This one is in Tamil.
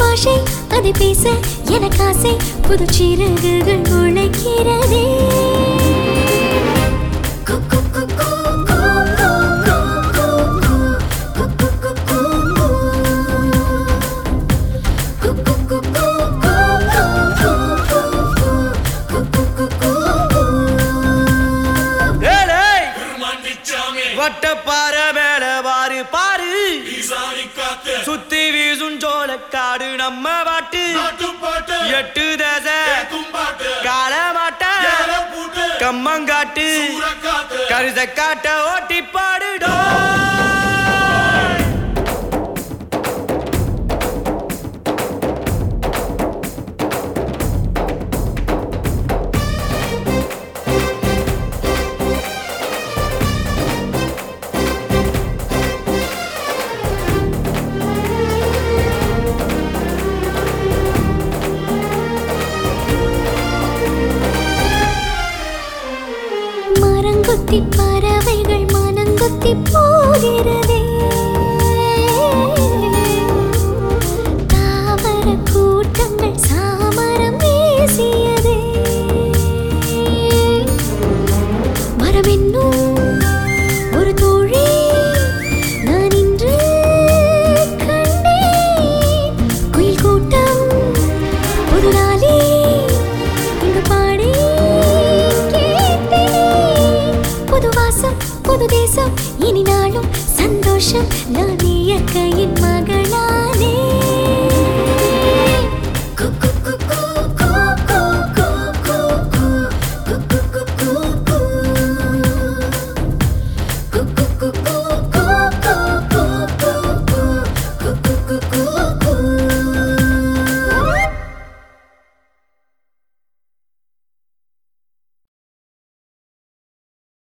பாஷை அதை பேச எனக்கு ஆசை புது சிறகுகள் முளைக்கிறதே கு, கு, கு, கு, கு, கு, கு, கு, கு. கு, கு, கு, கு, கு. கு, கு, கு, கு, கு, கு, கு, கு. கு, கு, கு, கு, கு. ஏலேய் மன்னிச்சாமே வட்டப்பாற மேல பாரு பாரு ஈசானி காத்து சுத்தி வீசும் சோளக்காடு நம்ம பாட்டு நாட்டுப்பாட்டு எட்டு தசை கும்பாட்டு காலமாட்ட ஏல பூட்டு கம்மங்காட்டு சூறக்காத்து கருத காட்ட ஓட்டி பாடுடோ மரங்கொத்தி பறவைகள் மனங்கொத்தி போகிறதே தாவர கூட்டங்கள் சாமரம் வீசியதே மரம் என்னும் ஒரு தோழி நான் இன்று கண்டேன் குயில் கூட்டம் ஒரு நாளே இங்கு பாடி கேட்டேன் புது வாசம் புது தேசம் இனி நாளும் சந்தோஷம் நான் இயற்கையின் மகள்